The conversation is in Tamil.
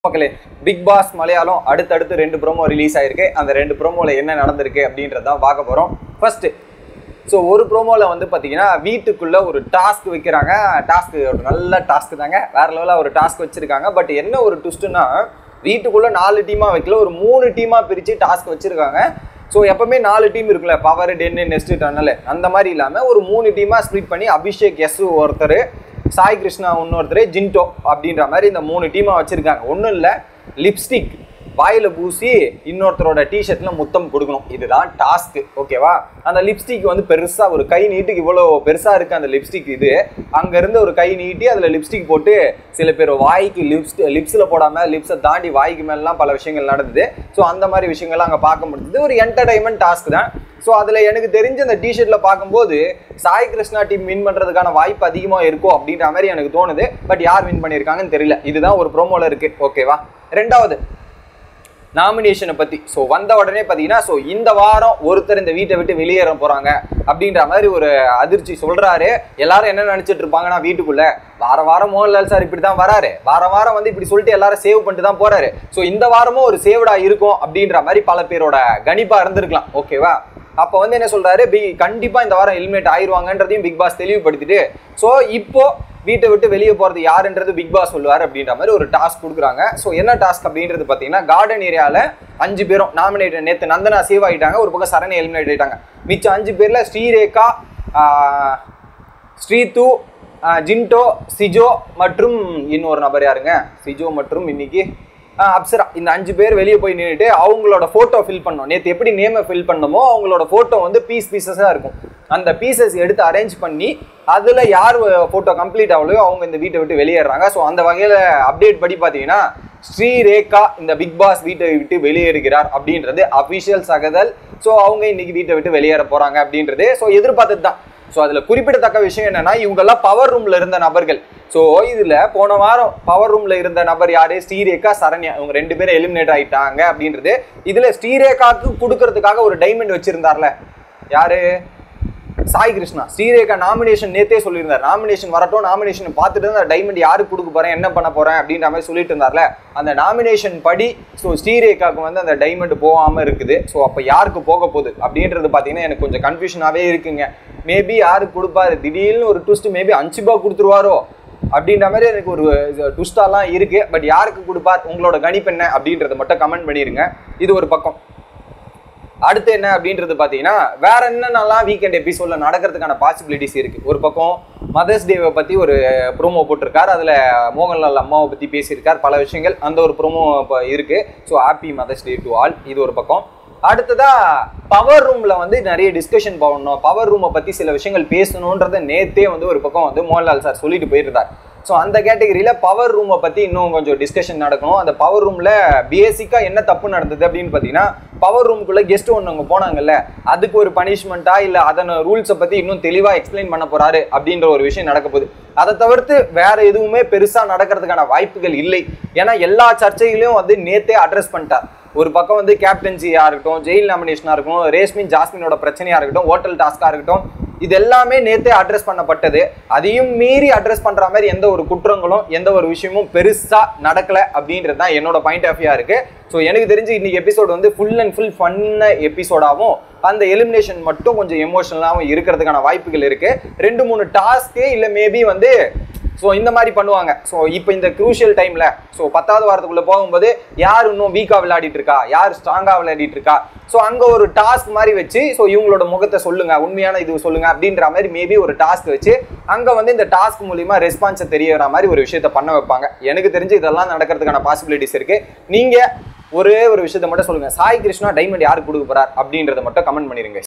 மக்களே பிக் பாஸ் மலையாளம் அடுத்தடுத்து ரெண்டு ப்ரோமோ ரிலீஸ் ஆயிருக்கு அந்த ரெண்டு ப்ரோமோல என்ன நடந்திருக்கு அப்படின்றதான் பார்க்க போறோம் ஃபர்ஸ்ட் ஸோ ஒரு ப்ரோமோவில் வந்து பார்த்தீங்கன்னா வீட்டுக்குள்ள ஒரு டாஸ்க் வைக்கிறாங்க டாஸ்க் ஒரு நல்ல டாஸ்க் தாங்க வேற லெவலில் ஒரு டாஸ்க் வச்சிருக்காங்க பட் என்ன ஒரு ட்விஸ்ட்னா வீட்டுக்குள்ள நாலு டீமாக வைக்கல ஒரு மூணு டீமாக பிரித்து டாஸ்க் வச்சிருக்காங்க ஸோ எப்பவுமே நாலு டீம் இருக்குல்ல பவர் டென்னு நெஸ்ட் டன்னல் அந்த மாதிரி இல்லாமல் ஒரு மூணு டீமாக ஸ்ப்ளிட் பண்ணி அபிஷேக் எஸ் ஒருத்தர் சாய் கிருஷ்ணா இன்னொருத்தர் ஜின்டோ அப்படின்ற மாதிரி இந்த மூணு டீமாக வச்சுருக்காங்க ஒன்றும் இல்லை லிப்ஸ்டிக் வாயில பூசி இன்னொருத்தரோட டிஷர்ட்ல முத்தம் கொடுக்கணும் இதுதான் டாஸ்க் ஓகேவா அந்த லிப்ஸ்டிக் வந்து பெருசா ஒரு கை நீட்டுக்கு இவ்வளோ பெருசா இருக்கு அந்த லிப்ஸ்டிக் இது அங்க இருந்து ஒரு கை நீட்டி அதுல லிப்ஸ்டிக் போட்டு சில பேர் வாய்க்கு லிப்ஸ் லிப்ஸ்ல போடாம லிப்ஸை தாண்டி வாய்க்கு மேலாம் பல விஷயங்கள் நடந்தது ஸோ அந்த மாதிரி விஷயங்கள்லாம் அங்கே பார்க்க முடிஞ்சது ஒரு என்டர்டைன்மெண்ட் டாஸ்க் தான் ஸோ அதில் எனக்கு தெரிஞ்ச அந்த டிஷர்ட்டில் பார்க்கும்போது சாய் கிருஷ்ணா டீம் வின் பண்ணுறதுக்கான வாய்ப்பு அதிகமாக இருக்கும் அப்படின்ற மாதிரி எனக்கு தோணுது பட் யார் வின் பண்ணியிருக்காங்கன்னு தெரியல இதுதான் ஒரு ப்ரோமோல இருக்கு ஓகேவா ரெண்டாவது நாமினேஷனை பற்றி ஸோ வந்த உடனே பார்த்தீங்கன்னா ஸோ இந்த வாரம் ஒருத்தர் இந்த வீட்டை விட்டு வெளியேற போகிறாங்க அப்படின்ற மாதிரி ஒரு அதிர்ச்சி சொல்கிறாரு எல்லாரும் என்ன நினச்சிட்டு இருப்பாங்கன்னா வீட்டுக்குள்ள வார வாரம் மோகன்லால் சார் இப்படி தான் வராரு வார வாரம் வந்து இப்படி சொல்லிட்டு எல்லாரும் சேவ் பண்ணிட்டு தான் போறாரு ஸோ இந்த வாரமும் ஒரு சேவ்டா இருக்கும் அப்படின்ற மாதிரி பல பேரோட கணிப்பா இருந்திருக்கலாம் ஓகேவா அப்போ வந்து என்ன சொல்றாரு பி கண்டிப்பா இந்த வாரம் எலிமினேட் ஆயிருவாங்கன்றதையும் பிக் பாஸ் தெளிவுபடுத்திட்டு ஸோ இப்போ வீட்டை விட்டு வெளியே போறது யாருன்றது பிக் பாஸ் சொல்லுவார் அப்படின்ற மாதிரி ஒரு டாஸ்க் கொடுக்குறாங்க ஸோ என்ன டாஸ்க் அப்படின்றது பார்த்தீங்கன்னா கார்டன் ஏரியாவில் அஞ்சு பேரும் நாமினேட் நேற்று நந்தனா சேவ் ஆகிட்டாங்க ஒரு பக்கம் சரணை எலிமினேட் ஆகிட்டாங்க மிச்சம் அஞ்சு பேரில் ஸ்ரீரேகா ஆஹ், ஸ்ரீது ஆஹ், ஜின்டோ சிஜோ மற்றும் இன்னொரு நபர் யாருங்க சிஜோ மற்றும் இன்னைக்கு ஆஹ், அப்சரா இந்த அஞ்சு பேர் வெளியே போய் நின்றுட்டு அவங்களோட ஃபோட்டோ ஃபில் பண்ணோம் நேற்று எப்படி நேமை ஃபில் பண்ணமோ அவங்களோட ஃபோட்டோ வந்து பீஸ் பீசஸாக இருக்கும் அந்த பீசஸ் எடுத்து அரேஞ்ச் பண்ணி அதில் யார் ஃபோட்டோ கம்ப்ளீட் ஆகலையோ அவங்க இந்த வீட்டை விட்டு வெளியேறாங்க ஸோ அந்த வகையில் அப்டேட் படி பார்த்தீங்கன்னா ஸ்ரீரேகா இந்த பிக் பாஸ் வீட்டை விட்டு வெளியேறுகிறார் அப்படின்றது அஃபிஷியல் சகதல் ஸோ அவங்க இன்னைக்கு வீட்டை விட்டு வெளியேற போகிறாங்க அப்படின்றது ஸோ எதிர்பார்த்தது தான் ஸோ அதில் குறிப்பிடத்தக்க விஷயம் என்னன்னா இவங்கெல்லாம் பவர் ரூம்ல இருந்த நபர்கள் ஸோ இதில் போன வாரம் பவர் ரூம்ல இருந்த நபர் யாரு ஸ்ரீரேகா சரண்யா இவங்க ரெண்டு பேரும் எலிமினேட் ஆயிட்டாங்க அப்படின்றது இதில் ஸ்ரீரேகாக்கு கொடுக்கறதுக்காக ஒரு டைமண்ட் வச்சிருந்தார்ல யாரு சாய் கிருஷ்ணா ஸ்ரீரேகா நாமினேஷன் நேத்தே சொல்லியிருந்தார் நாமினேஷன் வரட்டும் நாமினேஷன் பார்த்துட்டு அந்த டைமண்ட் யாருக்கு கொடுக்க போறேன் என்ன பண்ண போறேன் அப்படின்ற மாதிரி சொல்லிட்டு இருந்தார்ல அந்த நாமினேஷன் படி ஸோ ஸ்ரீரேகாவுக்கு வந்து அந்த டைமண்ட் போகாம இருக்குது ஸோ அப்போ யாருக்கு போக போகுது அப்படின்றது பார்த்தீங்கன்னா எனக்கு கொஞ்சம் கன்ஃபியூஷனாகவே இருக்குங்க மேபி யாருக்கு கொடுப்பாரு திடீர்னு ஒரு ட்விஸ்ட் மேபி அஞ்சுபா கொடுத்துருவாரோ அப்படின்ற மாதிரி எனக்கு ஒரு ட்விஸ்டாலாம் இருக்கு பட் யாருக்கு கொடுப்பார் உங்களோட கணிப்பு என்ன அப்படின்றத மட்டும் கமெண்ட் பண்ணிருங்க இது ஒரு பக்கம் அடுத்து என்ன அப்படின்றது பார்த்தீங்கன்னா வேற என்னென்னலாம் வீக்கெண்ட் எபிசோட்ல நடக்கிறதுக்கான பாசிபிலிட்டிஸ் இருக்கு ஒரு பக்கம் மதர்ஸ் டேவை பத்தி ஒரு ப்ரோமோ போட்டிருக்காரு அதுல மோகன்லால் அம்மாவை பத்தி பேசியிருக்கார் பல விஷயங்கள் அந்த ஒரு ப்ரோமோ இப்போ இருக்கு so happy Mother's Day to all இது ஒரு பக்கம் அடுத்ததா பவர் ரூம்ல வந்து நிறைய டிஸ்கஷன் பண்ணணும் பவர் ரூமை பத்தி சில விஷயங்கள் பேசணுன்றத நேத்தே வந்து ஒரு பக்கம் வந்து மோகன்லால் சார் சொல்லிட்டு போயிருந்தார் ஸோ அந்த கேட்டகரியில பவர் ரூமை பத்தி இன்னும் கொஞ்சம் டிஸ்கஷன் நடக்கணும் அந்த பவர் ரூம்ல பேசிக்கா என்ன தப்பு நடந்தது அப்படின்னு பார்த்தீங்கன்னா பவர் ரூமுக்குள்ள கெஸ்ட் ஒன்று போனாங்கல்ல அதுக்கு ஒரு பனிஷ்மெண்ட்டா இல்ல அதன ரூல்ஸை பத்தி இன்னும் தெளிவா எக்ஸ்பிளைன் பண்ண போறாரு அப்படின்ற ஒரு விஷயம் நடக்க போகுது அதை தவிர்த்து வேற எதுவுமே பெருசா நடக்கிறதுக்கான வாய்ப்புகள் இல்லை ஏன்னா எல்லா சர்ச்சைகளையும் வந்து நேத்தே அட்ரஸ் பண்ணிட்டார் ஒரு பக்கம் வந்து கேப்டன்சியா இருக்கட்டும் ஜெயில் நாமினேஷனா இருக்கட்டும் ரேஷ்மின் ஜாஸ்மினோட பிரச்சனையா இருக்கட்டும் ஹோட்டல் டாஸ்கா இருக்கட்டும் இது எல்லாமே நேத்தே அட்ரஸ் பண்ணப்பட்டது அதையும் மீறி அட்ரஸ் பண்ற மாதிரி எந்த ஒரு குற்றங்களும் எந்த ஒரு விஷயமும் பெருசா நடக்கல அப்படின்றது தான் என்னோட பாயிண்ட் ஆஃப் வியூ இருக்கு ஸோ எனக்கு தெரிஞ்சு இன்னைக்கு எபிசோட் வந்து ஃபுல் அண்ட் ஃபுல் ஃபன்ன எபிசோடாகவும் அந்த எலிமினேஷன் மட்டும் கொஞ்சம் எமோஷனலாகவும் இருக்கிறதுக்கான வாய்ப்புகள் இருக்கு ரெண்டு மூணு டாஸ்க்கு இல்லை மேபி வந்து ஸோ இந்த மாதிரி பண்ணுவாங்க ஸோ இப்போ இந்த க்ரூஷியல் டைம்ல ஸோ பத்தாவது வாரத்துக்குள்ள போகும்போது யார் இன்னும் வீக்காக விளையாடிட்டு இருக்கா யார் ஸ்ட்ராங்காக விளையாடிட்டு இருக்கா ஸோ அங்கே ஒரு டாஸ்க் மாதிரி வச்சு ஸோ இவங்களோட முகத்தை சொல்லுங்க உண்மையான இது சொல்லுங்க அப்படின்ற மாதிரி மேபி ஒரு டாஸ்க் வச்சு அங்கே வந்து இந்த டாஸ்க் மூலியமா ரெஸ்பான்ஸை தெரியற மாதிரி ஒரு விஷயத்த பண்ண வைப்பாங்க எனக்கு தெரிஞ்சு இதெல்லாம் நடக்கிறதுக்கான பாசிபிலிட்டிஸ் இருக்கு நீங்க ஒரே ஒரு விஷயத்த மட்டும் சொல்லுங்க சாய் கிருஷ்ணா டைமண்ட் யாருக்கு கொடுக்க போறார் அப்படின்றத மட்டும் கமெண்ட் பண்ணிருங்க